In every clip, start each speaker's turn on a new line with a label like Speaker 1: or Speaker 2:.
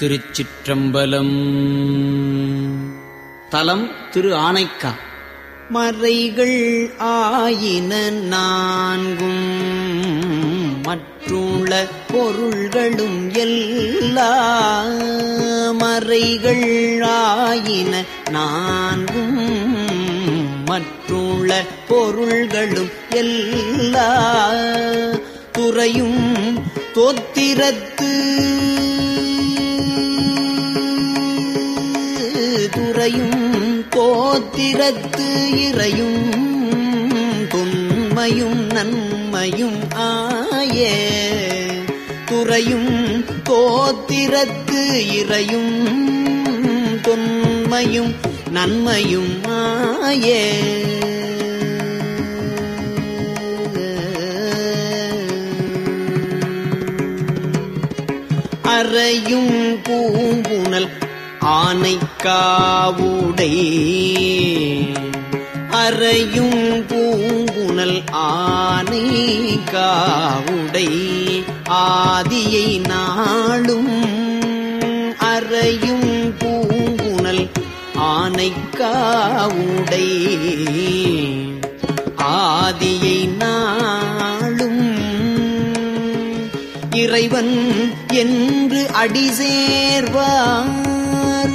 Speaker 1: திருச்சிற்றம்பலம் தலம் திரு ஆனைக்கா மறைகள் ஆயின நான்கும் மற்றுள்ள பொருள்களும் எல்லா மறைகள் ஆயின நான்கும் மற்றுள்ள பொருள்களும் எல்லா துறையும் தோத்திரத்து துறையும் தோத்திரத்து இறையும் தொன்மையும் நன்மையும் ஆய துறையும் தோத்திரத்து இறையும் தொன்மையும் நன்மையும் ஆய அறையும் பூங்குணல் ஆனைக்காவுடை அறையும் பூங்குணல் ஆனைக்காவுடை ஆதியை நாளும் அறையும் பூங்குணல் ஆனைக்காவுடை ஆதியை நாளும் இறைவன் என்று அடி சேர்வார்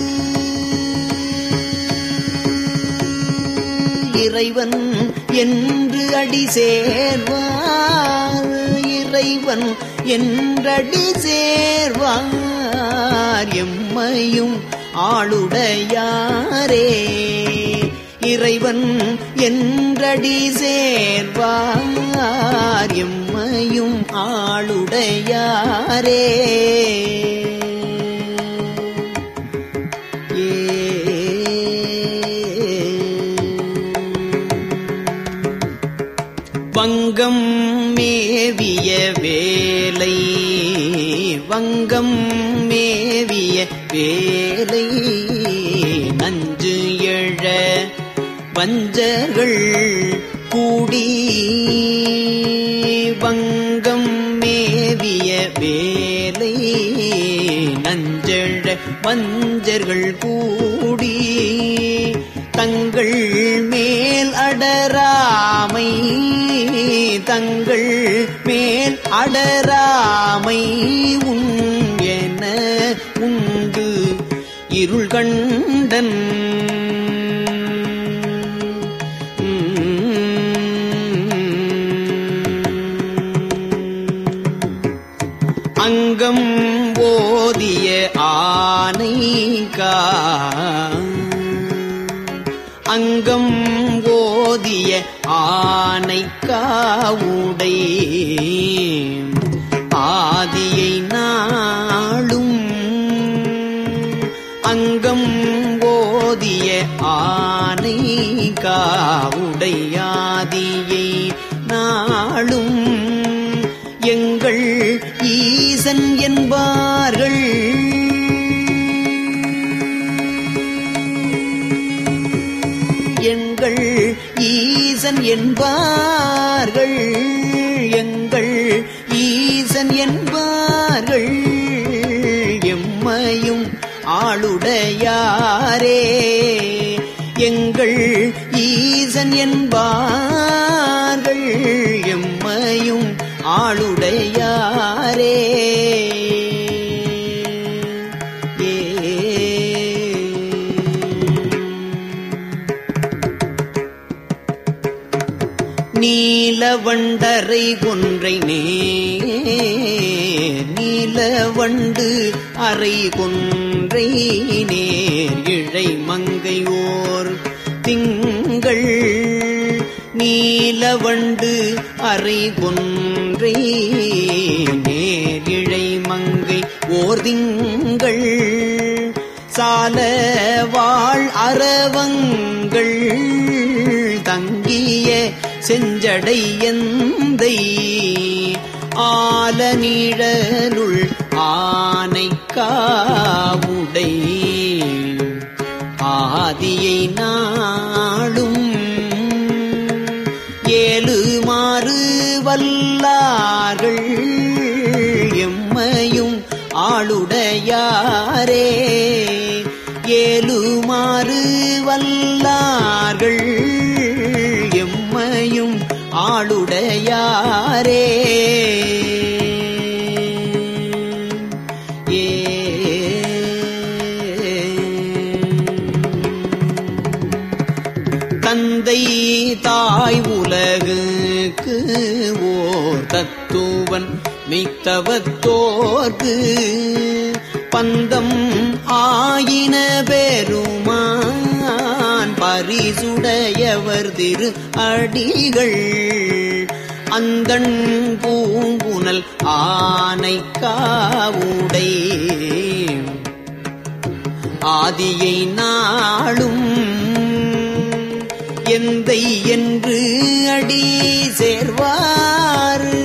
Speaker 1: இறைவன் என்று அடி சேர்வார் இறைவன் என்றடி சேர்வார் எம்மையும் ஆளுடையாரே இறைவன் என்றடி சேர்வார் எம்மையும் ஆளுடையாரே வங்கம் மேவிய வேலை வங்கம் மேவிய வேலை நஞ்சு எழ வஞ்சர்கள் கூடி வங்கம் மேவிய வேலை நஞ்சழ வஞ்சர்கள் கூடி தங்கள் மேல் அடராமை தங்கள் மேல் அடராமை உன் என உண்டு இருள் கண்டன் அங்கம் ஓதிய ஆனைக்கா அங்கம் ஓதிய ஆனைக்காவுடை ஆதியை நாளும் அங்கம் ஓதிய ஆனைக்காவுடை ஆதியை நாளும் எங்கள் ஈசன் என்பார்கள் எங்கள் ஈசன் என்பார்கள் எங்கள் ஈசன் என்பார்கள் எம்மையும் ஆளுடையாரே எங்கள் ஈசன் என்பார்கள் எம்மையும் ஆளுடையாரே நீலவண்டரை கொன்றை நே நீலவண்டு அறை கொன்றை நேர் இழை மங்கையோர் திங்கள் நீலவண்டு அறை கொன்றை நேர் இழை மங்கை ஓர் திங்கள் சால வாழ் அறவங்கள் தங்கிய செஞ்சடை எந்தை ஆல நீழலுள் ஆனைக்காவுடை ஆதியை நாளும் ஏழுமாறு வல்லார்கள் எம்மையும் ஆளுடையாரே ஏலுமாறு வல்லார்கள் எம்மையும் ஆளுடையாரே ஏ தந்தை தாய் உலகுக்கு ஓர் தத்துவன் மெய்த்தவத்தோர்க்கு பந்தம் ஆயின பெருமான் பரிசுடையவர் திரு அடிகள் அந்தண் பூங்குனல் ஆனை காவுடை ஆதியை நாளும் எந்தை என்று அடி சேர்வார்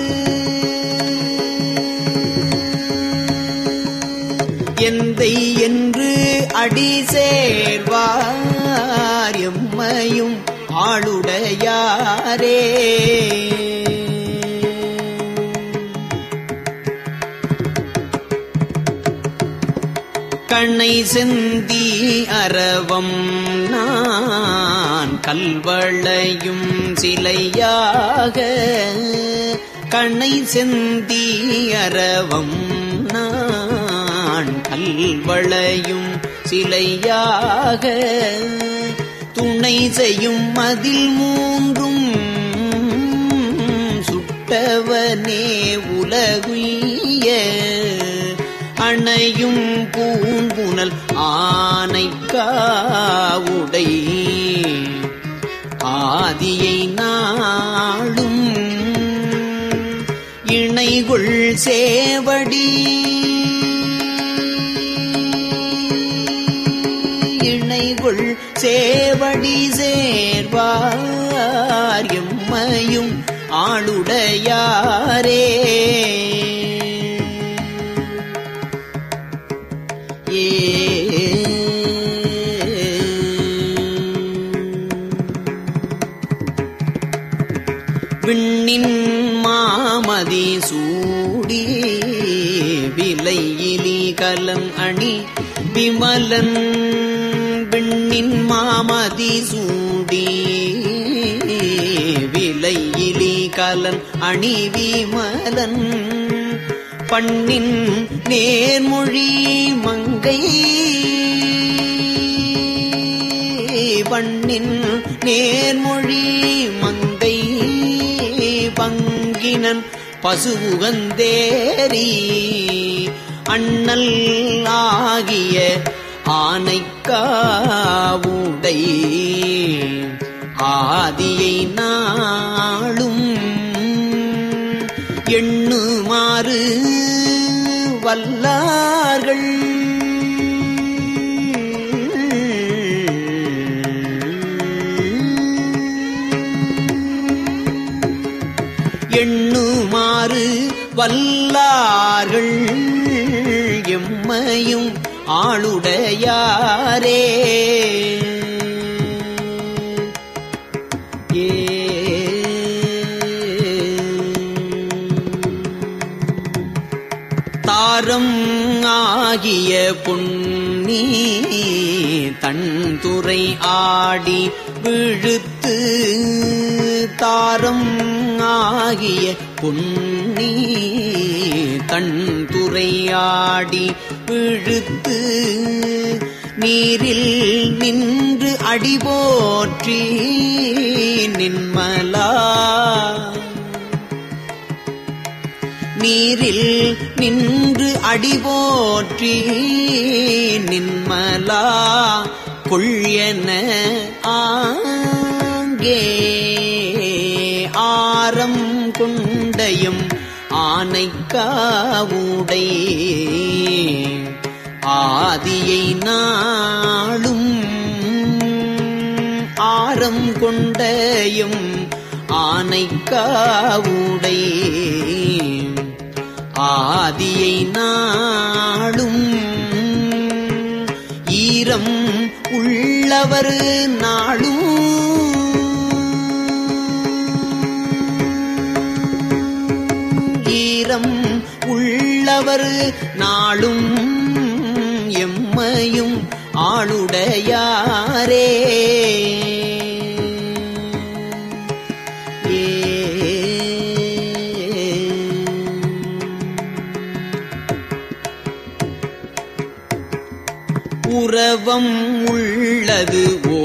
Speaker 1: எந்தை என்று அடி சேர்வார் எம்மையும் ஆளுடையாரே கண்ணை செந்தி அரவம் நான் கல்வளையும் சிலையாக கண்ணை செந்தி அரவம் நான் கல்வளையும் சிலையாக துணை செய்யும் மதில் மூன்றும் சுட்டவனே உலகுய அணையும் பூங்குனல் ஆனை காவுடை ஆதியை நாளும் இணைகுள் சேவடி இணைகுள் சேவடி சேர்வார் எம்மையும் ஆளுடையாரே ஏ விண்ணின் மாமதி சூடி விலையிலி கலம் அணி விமலன் விண்ணின் மாமதி சூடி விலையிலி கலன் அணி விமலன் பண்ணின் நேர்மொழி மங்கை பண்ணின் நேர்மொழி மங்கை பங்கினன் பசுவுகந்தேரி அண்ணல் ஆகிய ஆனைக்காவுடை ஆதியை நாளும் எண்ணுமாறு வல்லார்கள் எண்ணுமாறு வல்லார்கள் எம்மையும் ஆளுடையாரே ஏ தாரம் ஆகிய பொன்னி தன்துறை ஆடி விழுத்து தாரம் ஆகிய பொன்னி தன்துறை ஆடி விழுத்து நீரில் நின்று அடிபோற்றி நின்மலா நீரில் நின்று அடிபோற்றி நின்மலா கொள்யன ஆங்கே ஆரம் கொண்டயம் ஆனைக்காவுடை ஆதியை நாளும் ஆரம் கொண்டயம் ஆனைக்காவுடை ஆதியை நாளும் ஈரம் உள்ளவர் நாளும் ஈரம் உள்ளவர் நாளும் எம்மையும் ஆளுடையாரே உறவம் உள்ளது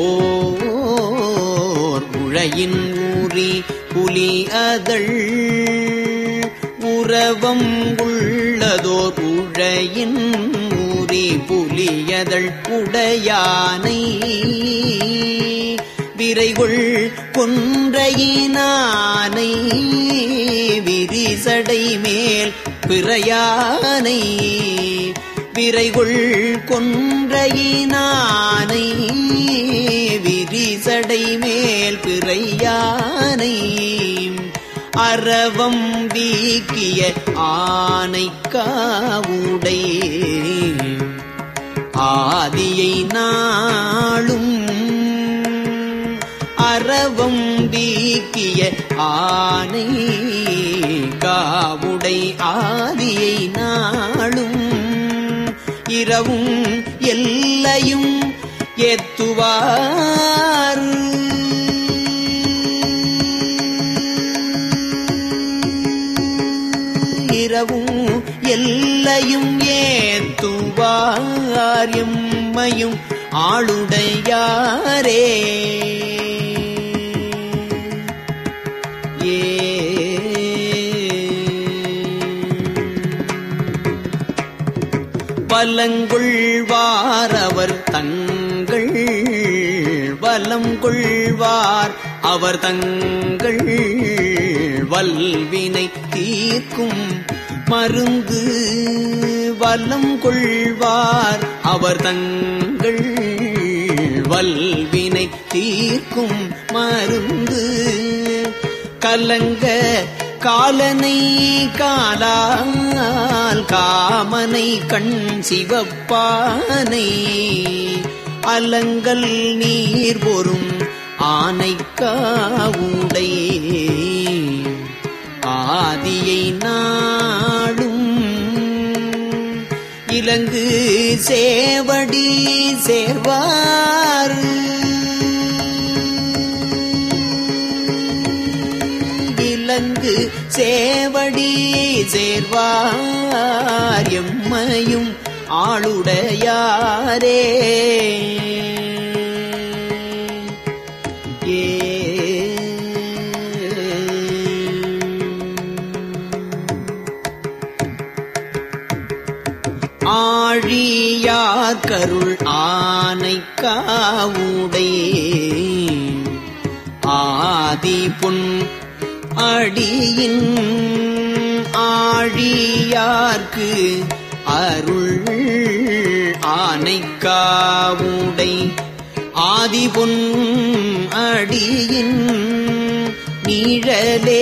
Speaker 1: ஓர் உழையின் ஊறி புலி அதழ் உறவம் உள்ளதோர் உழையின் ஊறி புலியதழ் உடையானை விரைகொள் கொன்றையினானை விரிசடை மேல் பிறையானை விரைகொள் கொன்றையினானை விரிசடை மேல் பிறையானை அறவம் வீக்கிய ஆனை காவுடை ஆதியை நாளும் அறவம் வீக்கிய ஆனை காவுடை ஆதியை நாளும் இரவும் எல்லையும் ஏத்துவார் இரவும் எல்லையும் ஏத்துவார் எம்மையும் ஆளுடையாரே வலங்கொள்வார் அவர் தங்கள் வலம் கொள்வார் அவர் தங்கள் வல்வினை தீர்க்கும் மருந்து வலம் கொள்வார் அவர் தங்கள் வல்வினை தீர்க்கும் மருந்து கலங்க காலனை காலால் காமனை கண் சிவப்பானை அலங்கல் நீர் பொறும் ஆனைக்காவுடை ஆதியை நாளும் இலங்கு சேவடி சேர்வார் இலங்கு சேவடி சேர்வார் எம்மையும் ஆளுடையாரே ஏ ஆழியார் கருள் ஆனை காவுடை ஆதி பொன் அடியின் ஆழியார்க்கு அருள் ஆனைக்காவுடை ஆதி பொன் அடியின் நீழலே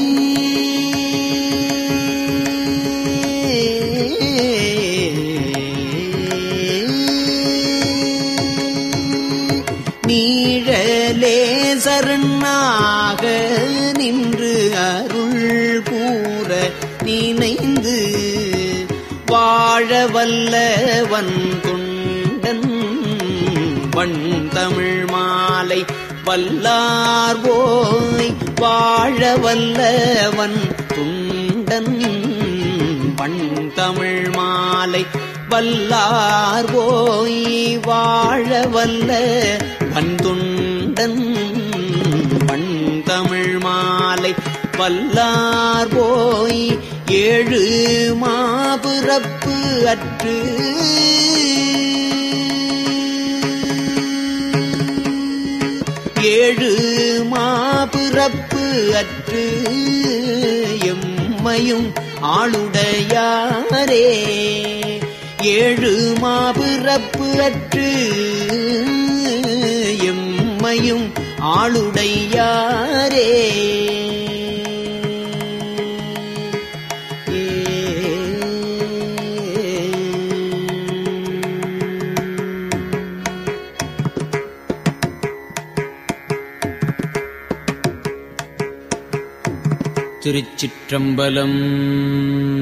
Speaker 1: நீழலே சரணாக நின்று அருள் கூற நினைந்து வாழ வல்லவன் தொண்டன் வண் தமிழ் மாலை வல்லார் போய் வாழ வல்லவன் துண்டன் வண் தமிழ் மாலை வல்லார் போய் வாழ வல்ல வன்துண்டன் வண் தமிழ் மாலை வல்லார் போய் ஏழு மாபிறப்பு அற்று ஏழு மாபிறப்பு அற்று எம்மையும் ஆளுடையாரே ஏழு மாபிறப்பு அற்று எம்மையும் ஆளுடையாரே திருச்சிற்றம்பலம்